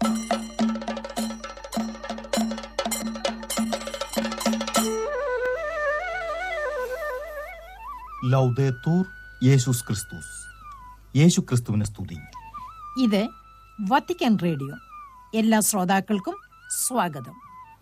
ലൗദേത്തൂർ യേശുസ് ക്രിസ്തുസ് യേശു ക്രിസ്തുവിനെ സ്തുതി ഇത് വത്തിക്കാൻ റേഡിയോ എല്ലാ ശ്രോതാക്കൾക്കും സ്വാഗതം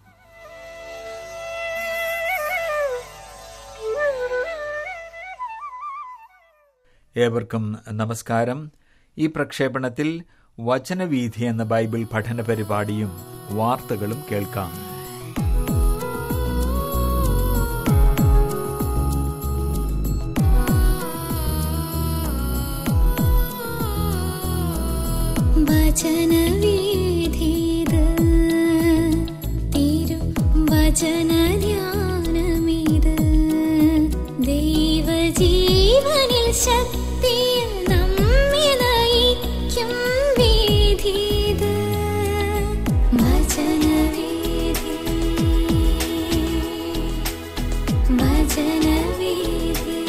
ഏവർക്കും നമസ്കാരം ഈ പ്രക്ഷേപണത്തിൽ വചനവീഥി എന്ന ബൈബിൾ പഠന പരിപാടിയും വാർത്തകളും കേൾക്കാം വചനവീഥിത് തിരു വചനധ്യാനമിത് ദൈവജീവനിൽ ശക്തിയിൽ നമ്മെ നയിക്കും വീഥിത് വചനവീഥി വചനവീഥി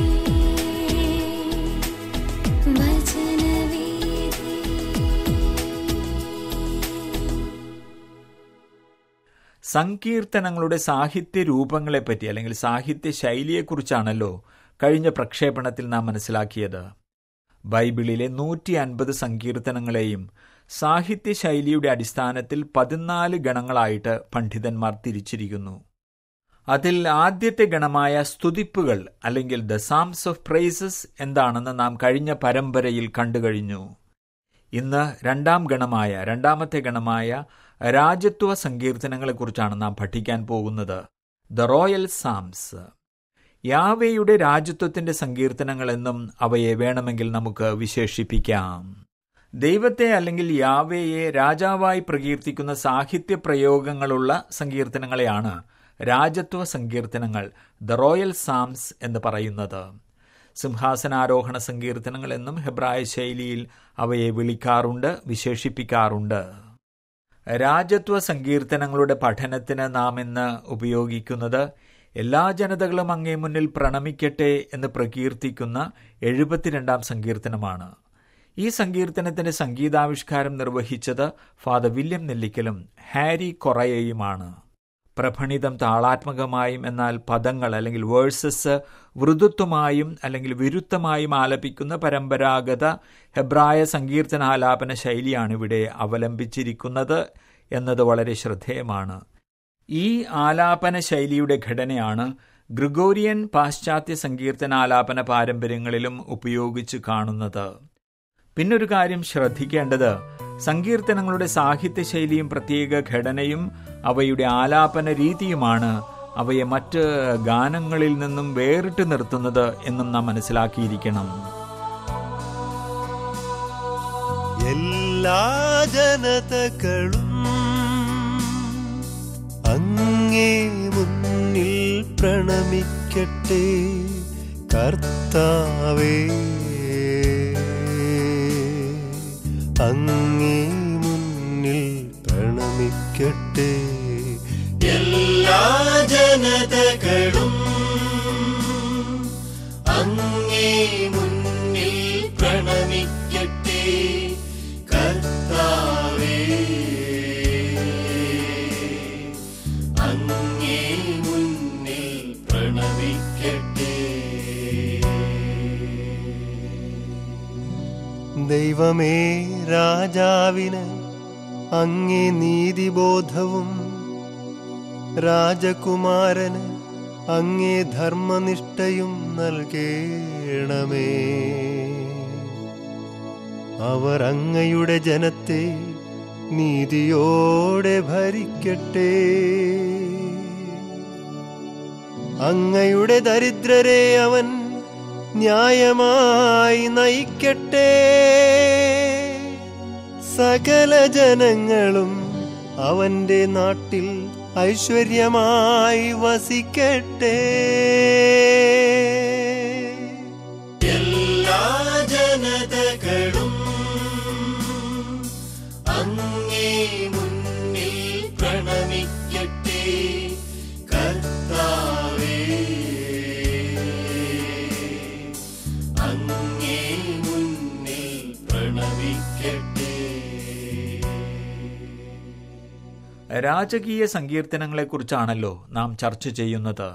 വചനവീഥി സങ്കീർത്തനങ്ങളുടെ സാഹിത്യ രൂപങ്ങളെപ്പറ്റി അല്ലെങ്കിൽ സാഹിത്യ ശൈലിയെക്കുറിച്ചാണല്ലോ കഴിഞ്ഞ പ്രക്ഷേപണത്തിൽ നാം മനസ്സിലാക്കിയത് ബൈബിളിലെ നൂറ്റി അൻപത് സങ്കീർത്തനങ്ങളെയും സാഹിത്യ ശൈലിയുടെ അടിസ്ഥാനത്തിൽ പതിനാല് ഗണങ്ങളായിട്ട് പണ്ഡിതന്മാർ തിരിച്ചിരിക്കുന്നു അതിൽ ആദ്യത്തെ ഗണമായ സ്തുതിപ്പുകൾ അല്ലെങ്കിൽ ദ സാംസ് ഓഫ് പ്രൈസസ് എന്താണെന്ന് നാം കഴിഞ്ഞ പരമ്പരയിൽ കണ്ടുകഴിഞ്ഞു ഇന്ന് രണ്ടാം ഗണമായ രണ്ടാമത്തെ ഗണമായ രാജത്വ സങ്കീർത്തനങ്ങളെക്കുറിച്ചാണ് നാം പഠിക്കാൻ പോകുന്നത് ദ റോയൽ സാംസ് യാവയുടെ രാജത്വത്തിന്റെ സങ്കീർത്തനങ്ങൾ എന്നും അവയെ വേണമെങ്കിൽ നമുക്ക് വിശേഷിപ്പിക്കാം ദൈവത്തെ അല്ലെങ്കിൽ യാവയെ രാജാവായി പ്രകീർത്തിക്കുന്ന സാഹിത്യ പ്രയോഗങ്ങളുള്ള സങ്കീർത്തനങ്ങളെയാണ് രാജത്വ സങ്കീർത്തനങ്ങൾ ദ റോയൽ സാംസ് എന്ന് പറയുന്നത് സിംഹാസനാരോഹണ സങ്കീർത്തനങ്ങൾ എന്നും ഹെബ്രായ ശൈലിയിൽ അവയെ വിളിക്കാറുണ്ട് വിശേഷിപ്പിക്കാറുണ്ട് രാജത്വ സങ്കീർത്തനങ്ങളുടെ പഠനത്തിന് നാം ഇന്ന് ഉപയോഗിക്കുന്നത് എല്ലാ ജനതകളും അങ്ങേ മുന്നിൽ പ്രണമിക്കട്ടെ എന്ന് പ്രകീർത്തിക്കുന്ന എഴുപത്തിരണ്ടാം സങ്കീർത്തനമാണ് ഈ സങ്കീർത്തനത്തിന്റെ സംഗീതാവിഷ്കാരം നിർവഹിച്ചത് ഫാദർ വില്യം നെല്ലിക്കലും ഹാരി കൊറയയുമാണ് പ്രഭണിതം താളാത്മകമായും എന്നാൽ പദങ്ങൾ അല്ലെങ്കിൽ വേഴ്സസ് മൃദുത്വമായും അല്ലെങ്കിൽ വിരുദ്ധമായും ആലപിക്കുന്ന പരമ്പരാഗത ഹെബ്രായ സങ്കീർത്തനാലാപന ശൈലിയാണ് ഇവിടെ അവലംബിച്ചിരിക്കുന്നത് എന്നത് വളരെ ശ്രദ്ധേയമാണ് ഈ ആലാപന ശൈലിയുടെ ഘടനയാണ് ഗ്രിഗോറിയൻ പാശ്ചാത്യ സങ്കീർത്തനാലാപന പാരമ്പര്യങ്ങളിലും ഉപയോഗിച്ച് കാണുന്നത് പിന്നൊരു കാര്യം ശ്രദ്ധിക്കേണ്ടത് സങ്കീർത്തനങ്ങളുടെ സാഹിത്യ ശൈലിയും പ്രത്യേക ഘടനയും അവയുടെ ആലാപന രീതിയുമാണ് അവയെ മറ്റ് ഗാനങ്ങളിൽ നിന്നും വേറിട്ട് നിർത്തുന്നത് എന്നും നാം മനസ്സിലാക്കിയിരിക്കണം എല്ലാ ജനതകളും അങ്ങേ മുന്നിൽ പ്രണമിക്കട്ടെ കർത്താവേ അങ്ങേ മുന്നിൽ പ്രണമിക്കട്ടെ എല്ലാ ജനതകളും അങ്ങേ മുന്നിൽ പ്രണമിക്കട്ടെ കർത്താവേ അങ്ങേ മുന്നിൽ പ്രണമിക്കട്ടെ ദൈവമേ രാജാവിന് അങ്ങേ നീതിബോധവും രാജകുമാരന് അങ്ങേ ധർമ്മനിഷ്ഠയും നൽകേണമേ അവർ അങ്ങയുടെ ജനത്തെ നീതിയോടെ ഭരിക്കട്ടെ അങ്ങയുടെ ദരിദ്രരെ അവൻ ന്യായമായി നയിക്കട്ടെ സകല ജനങ്ങളും അവന്റെ നാട്ടിൽ ഐശ്വര്യമായി വസിക്കട്ടെ എല്ലാ ജനതകളും അങ്ങേ മുന്നിൽ പ്രണമിക്കട്ടെ കർത്താവേ അങ്ങേ മുന്നിൽ പ്രണമിക്കട്ടെ രാജകീയ സങ്കീർത്തനങ്ങളെക്കുറിച്ചാണല്ലോ നാം ചർച്ച ചെയ്യുന്നത്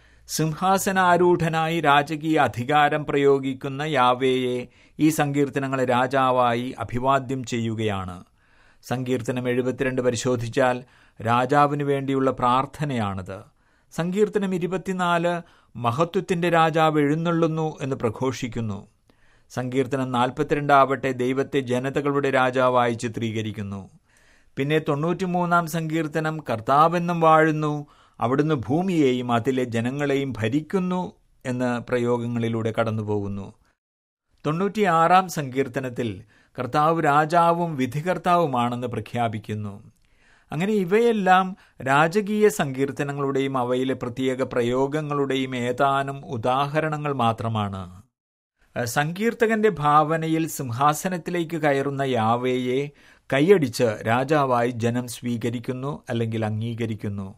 സിംഹാസനാരൂഢനായി രാജകീയ അധികാരം പ്രയോഗിക്കുന്ന യാവേയെ ഈ സങ്കീർത്തനങ്ങൾ രാജാവായി അഭിവാദ്യം ചെയ്യുകയാണ് സങ്കീർത്തനം എഴുപത്തിരണ്ട് പരിശോധിച്ചാൽ രാജാവിനു വേണ്ടിയുള്ള പ്രാർത്ഥനയാണത് സങ്കീർത്തനം ഇരുപത്തിനാല് മഹത്വത്തിന്റെ രാജാവ് എഴുന്നള്ളുന്നു എന്ന് പ്രഘോഷിക്കുന്നു സങ്കീർത്തനം നാൽപ്പത്തിരണ്ടാവട്ടെ ദൈവത്തെ ജനതകളുടെ രാജാവായി ചിത്രീകരിക്കുന്നു പിന്നെ തൊണ്ണൂറ്റിമൂന്നാം സങ്കീർത്തനം കർത്താവെന്നും വാഴുന്നു അവിടുന്ന് ഭൂമിയെയും അതിലെ ജനങ്ങളെയും ഭരിക്കുന്നു എന്ന് പ്രയോഗങ്ങളിലൂടെ കടന്നുപോകുന്നു തൊണ്ണൂറ്റിയാറാം സങ്കീർത്തനത്തിൽ കർത്താവ് രാജാവും വിധികർത്താവുമാണെന്ന് പ്രഖ്യാപിക്കുന്നു അങ്ങനെ ഇവയെല്ലാം രാജകീയ സങ്കീർത്തനങ്ങളുടെയും അവയിലെ പ്രത്യേക പ്രയോഗങ്ങളുടെയും ഏതാനും ഉദാഹരണങ്ങൾ മാത്രമാണ് സങ്കീർത്തകന്റെ ഭാവനയിൽ സിംഹാസനത്തിലേക്ക് കയറുന്ന യാവേയെ കൈയടിച്ച് രാജാവായി ജനം സ്വീകരിക്കുന്നു അല്ലെങ്കിൽ അംഗീകരിക്കുന്നു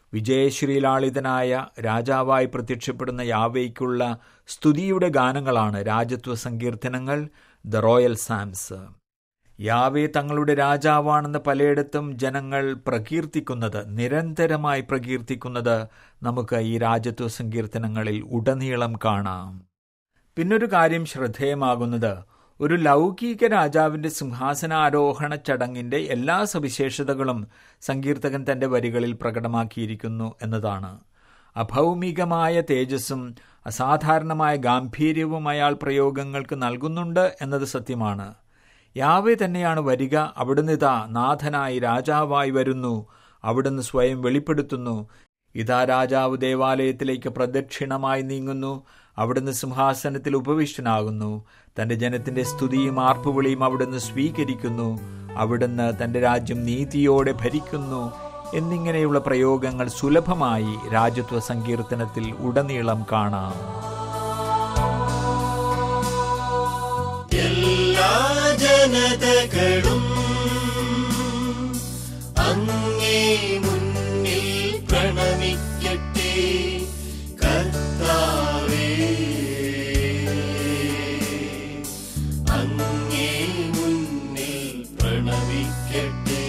വിജയശ്രീലാളിതനായ രാജാവായി പ്രത്യക്ഷപ്പെടുന്ന യാവേയ്ക്കുള്ള സ്തുതിയുടെ ഗാനങ്ങളാണ് രാജത്വ സങ്കീർത്തനങ്ങൾ ദ റോയൽ സാംസ് യാവേ തങ്ങളുടെ രാജാവാണെന്ന് പലയിടത്തും ജനങ്ങൾ പ്രകീർത്തിക്കുന്നത് നിരന്തരമായി പ്രകീർത്തിക്കുന്നത് നമുക്ക് ഈ രാജത്വ സങ്കീർത്തനങ്ങളിൽ ഉടനീളം കാണാം പിന്നൊരു കാര്യം ശ്രദ്ധേയമാകുന്നത് ഒരു ലൗകിക രാജാവിന്റെ സിംഹാസനാരോഹണ ചടങ്ങിന്റെ എല്ലാ സവിശേഷതകളും സങ്കീർത്തകൻ തന്റെ വരികളിൽ പ്രകടമാക്കിയിരിക്കുന്നു എന്നതാണ് അഭൗമികമായ തേജസ്സും അസാധാരണമായ ഗാംഭീര്യവും അയാൾ പ്രയോഗങ്ങൾക്ക് നൽകുന്നുണ്ട് എന്നത് സത്യമാണ് യാവേ തന്നെയാണ് വരിക അവിടുന്ന് ഇതാ നാഥനായി രാജാവായി വരുന്നു അവിടുന്ന് സ്വയം വെളിപ്പെടുത്തുന്നു ഇതാ രാജാവ് ദേവാലയത്തിലേക്ക് പ്രദക്ഷിണമായി നീങ്ങുന്നു അവിടുന്ന് സിംഹാസനത്തിൽ ഉപവിഷ്ടനാകുന്നു തന്റെ ജനത്തിന്റെ സ്തുതിയും ആർപ്പുവിളിയും അവിടുന്ന് സ്വീകരിക്കുന്നു അവിടുന്ന് തന്റെ രാജ്യം നീതിയോടെ ഭരിക്കുന്നു എന്നിങ്ങനെയുള്ള പ്രയോഗങ്ങൾ സുലഭമായി രാജത്വ സങ്കീർത്തനത്തിൽ ഉടനീളം കാണാം എല്ലാ ജനതകളും അങ്ങേ മുന്നിൽ പ്രണമിക്കട്ടെ കർത്താവേ അങ്ങേ മുന്നിൽ പ്രണമിക്കട്ടെ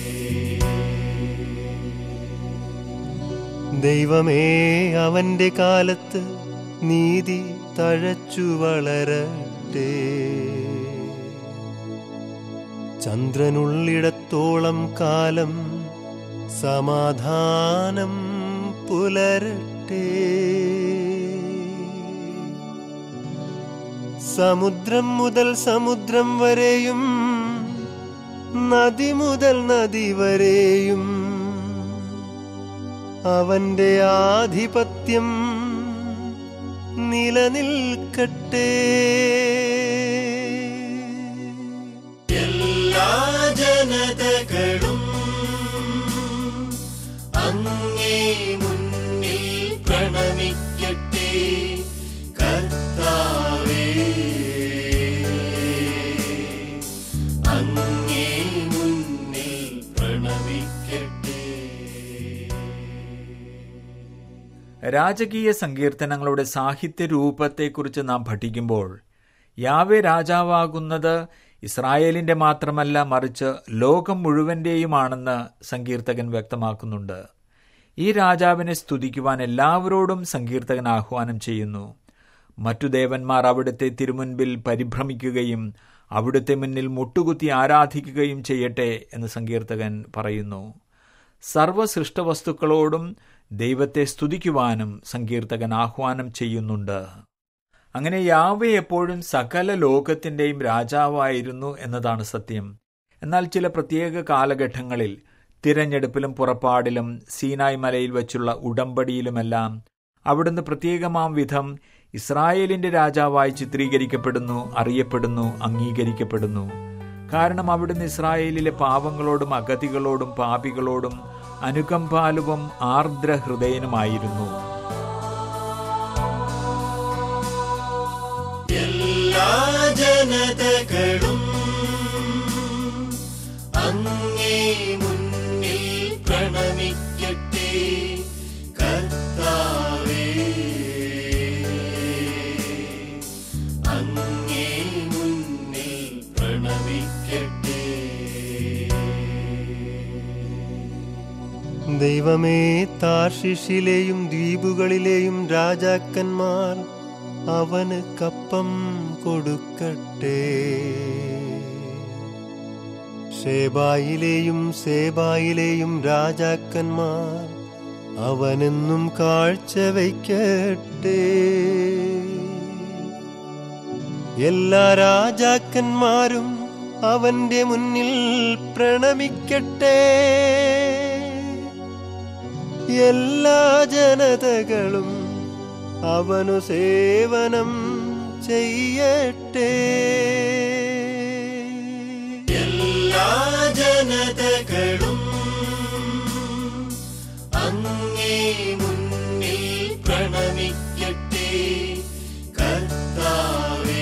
ദൈവമേ അവന്റെ കാലത്ത് നീതി തഴച്ചു വളരട്ടെ ചന്ദ്രനുള്ളിടത്തോളം കാലം സമാധാനം പുലരട്ടെ സമുദ്രം മുതൽ സമുദ്രം വരെയും നദി മുതൽ നദി വരെയും അവന്റെ ആധിപത്യം നിലനിൽക്കട്ടെ എല്ലാ ജനതകളും അങ്ങേ മുന്നിൽ പ്രണമിക്കട്ടെ കർത്താവേ അങ്ങേ മുന്നിൽ പ്രണമിക്കട്ടെ രാജകീയ സങ്കീർത്തനങ്ങളുടെ സാഹിത്യ രൂപത്തെക്കുറിച്ച് നാം പഠിക്കുമ്പോൾ യാവെ രാജാവാകുന്നത് ഇസ്രായേലിന്റെ മാത്രമല്ല മറിച്ച് ലോകം മുഴുവന്റെയുമാണെന്ന് സങ്കീർത്തകൻ വ്യക്തമാക്കുന്നുണ്ട് ഈ രാജാവിനെ സ്തുതിക്കുവാൻ എല്ലാവരോടും സങ്കീർത്തകൻ ആഹ്വാനം ചെയ്യുന്നു മറ്റു ദേവന്മാർ അവിടുത്തെ തിരുമുൻപിൽ പരിഭ്രമിക്കുകയും അവിടുത്തെ മുന്നിൽ മുട്ടുകുത്തി ആരാധിക്കുകയും ചെയ്യട്ടെ എന്ന് സങ്കീർത്തകൻ പറയുന്നു സർവ സൃഷ്ടവസ്തുക്കളോടും ദൈവത്തെ സ്തുതിക്കുവാനും സങ്കീർത്തകൻ ആഹ്വാനം ചെയ്യുന്നുണ്ട് അങ്ങനെ യാവെ എപ്പോഴും സകല ലോകത്തിന്റെയും രാജാവായിരുന്നു എന്നതാണ് സത്യം എന്നാൽ ചില പ്രത്യേക കാലഘട്ടങ്ങളിൽ തിരഞ്ഞെടുപ്പിലും പുറപ്പാടിലും സീനായ് മലയിൽ വച്ചുള്ള ഉടമ്പടിയിലുമെല്ലാം അവിടുന്ന് പ്രത്യേകമാം വിധം ഇസ്രായേലിന്റെ രാജാവായി ചിത്രീകരിക്കപ്പെടുന്നു അറിയപ്പെടുന്നു അംഗീകരിക്കപ്പെടുന്നു കാരണം അവിടുന്ന് ഇസ്രായേലിലെ പാവങ്ങളോടും അഗതികളോടും പാപികളോടും അനുകമ്പാലുവും ആർദ്ര ഹൃദയനുമായിരുന്നു എല്ലാ ജനതകളും അങ്ങേ മുന്നിൽ പ്രണമിക്കട്ടെ കർത്താവേ അങ്ങേ മുന്നിൽ പ്രണമിക്കട്ടെ ദൈവമേ താർഷിഷിലെയും ദ്വീപുകളിലെയും രാജാക്കന്മാർ അവന് കപ്പം കൊടുക്കട്ടെ ഷേബായിലെയും സേബായിലെയും രാജാക്കന്മാർ അവനെന്നും കാഴ്ച വയ്ക്കട്ടെ എല്ലാ രാജാക്കന്മാരും അവന്റെ മുന്നിൽ പ്രണമിക്കട്ടെ എല്ലാ ജനതകളും അവനു സേവനം ചെയ്യട്ടെ എല്ലാ ജനതകളും അങ്ങേ മുന്നിൽ പ്രണമിക്കട്ടെ കർത്താവേ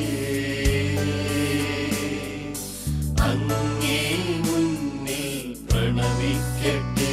അങ്ങേ മുന്നിൽ പ്രണമിക്കട്ടെ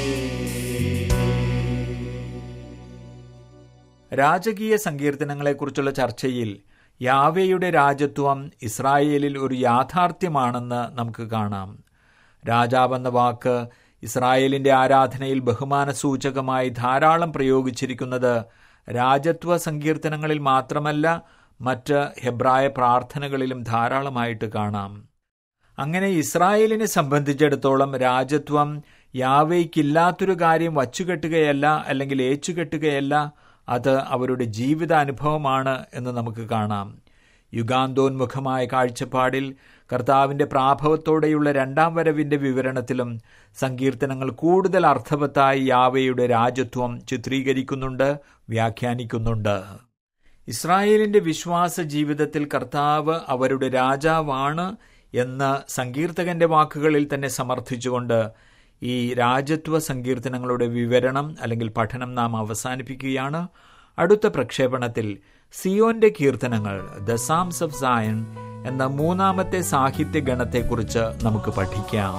രാജകീയ സങ്കീർത്തനങ്ങളെക്കുറിച്ചുള്ള ചർച്ചയിൽ യാവേയുടെ രാജത്വം ഇസ്രായേലിൽ ഒരു യാഥാർത്ഥ്യമാണെന്ന് നമുക്ക് കാണാം രാജാവെന്ന വാക്ക് ഇസ്രായേലിന്റെ ആരാധനയിൽ ബഹുമാന സൂചകമായി ധാരാളം പ്രയോഗിച്ചിരിക്കുന്നത് രാജത്വ സങ്കീർത്തനങ്ങളിൽ മാത്രമല്ല മറ്റ് ഹെബ്രായ പ്രാർത്ഥനകളിലും ധാരാളമായിട്ട് കാണാം അങ്ങനെ ഇസ്രായേലിനെ സംബന്ധിച്ചിടത്തോളം രാജത്വം യാവേയ്ക്കില്ലാത്തൊരു കാര്യം വച്ചുകെട്ടുകയല്ല അല്ലെങ്കിൽ ഏച്ചുകെട്ടുകയല്ല അത് അവരുടെ ജീവിതാനുഭവമാണ് എന്ന് നമുക്ക് കാണാം യുഗാന്തോന്മുഖമായ കാഴ്ചപ്പാടിൽ കർത്താവിന്റെ പ്രാഭവത്തോടെയുള്ള രണ്ടാം വരവിന്റെ വിവരണത്തിലും സങ്കീർത്തനങ്ങൾ കൂടുതൽ അർത്ഥവത്തായി യാവയുടെ രാജത്വം ചിത്രീകരിക്കുന്നുണ്ട് വ്യാഖ്യാനിക്കുന്നുണ്ട് ഇസ്രായേലിന്റെ വിശ്വാസ ജീവിതത്തിൽ കർത്താവ് അവരുടെ രാജാവാണ് എന്ന് സങ്കീർത്തകന്റെ വാക്കുകളിൽ തന്നെ സമർത്ഥിച്ചുകൊണ്ട് ഈ രാജത്വ സങ്കീർത്തനങ്ങളുടെ വിവരണം അല്ലെങ്കിൽ പഠനം നാം അവസാനിപ്പിക്കുകയാണ് അടുത്ത പ്രക്ഷേപണത്തിൽ സിയോന്റെ കീർത്തനങ്ങൾ ദ സാംസ് ഓഫ് സായൻ എന്ന മൂന്നാമത്തെ സാഹിത്യ ഗണത്തെക്കുറിച്ച് നമുക്ക് പഠിക്കാം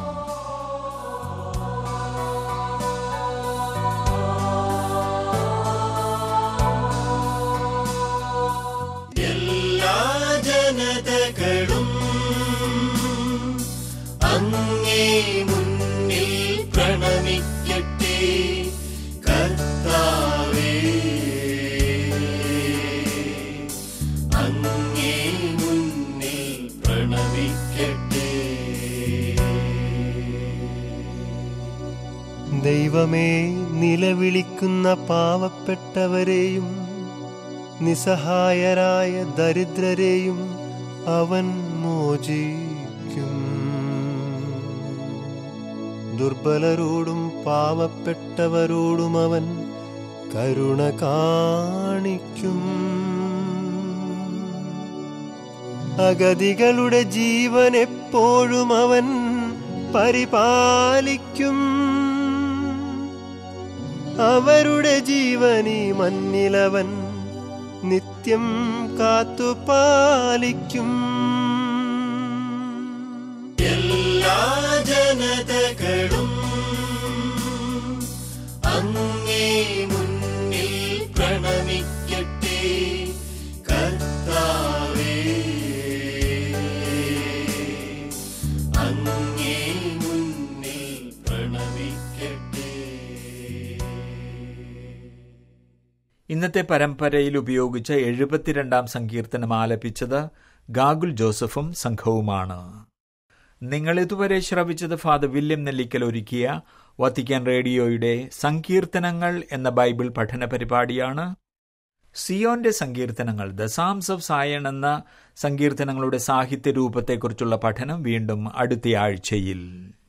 എല്ലാ ജനതകളും അങ്ങേ മുന്നിൽ പ്രണമിക്കട്ടെ കർത്താവേ അങ്ങേ മുന്നിൽ പ്രണമിക്കട്ടെ ദൈവമേ നിലവിളിക്കുന്ന പാവപ്പെട്ടവരെയും നിസ്സഹായരായ ദരിദ്രരെയും അവൻ മോചിക്കും ദുർബലരോടും പാവപ്പെട്ടവരോടും അവൻ കരുണ കാണിക്കും അഗതികളുടെ ജീവൻ എപ്പോഴും അവൻ പരിപാലിക്കും അവരുടെ ജീവനീ മണ്ണിലവൻ നിത്യം കാത്തുപാലിക്കും എല്ലാ ജനതകളും അങ്ങേ മുന്നിൽ പ്രണമിക്കട്ടെ കർത്താവേ അങ്ങേ മുന്നിൽ പ്രണമിക്കട്ടെ ഇന്നത്തെ പരമ്പരയിൽ ഉപയോഗിച്ച എഴുപത്തിരണ്ടാം സങ്കീർത്തനം ആലപിച്ചത് ഗാഗുൽ ജോസഫും സംഘവുമാണ് നിങ്ങൾ ഇതുവരെ ശ്രവിച്ചത് ഫാദർ വില്യം നെല്ലിക്കൽ ഒരുക്കിയ വത്തിക്കാൻ റേഡിയോയുടെ സങ്കീർത്തനങ്ങൾ എന്ന ബൈബിൾ പഠന പരിപാടിയാണ് സിയോന്റെ സങ്കീർത്തനങ്ങൾ ദ സാംസ് ഓഫ് സായൺ എന്ന സങ്കീർത്തനങ്ങളുടെ സാഹിത്യ രൂപത്തെക്കുറിച്ചുള്ള പഠനം വീണ്ടും അടുത്ത ആഴ്ചയിൽ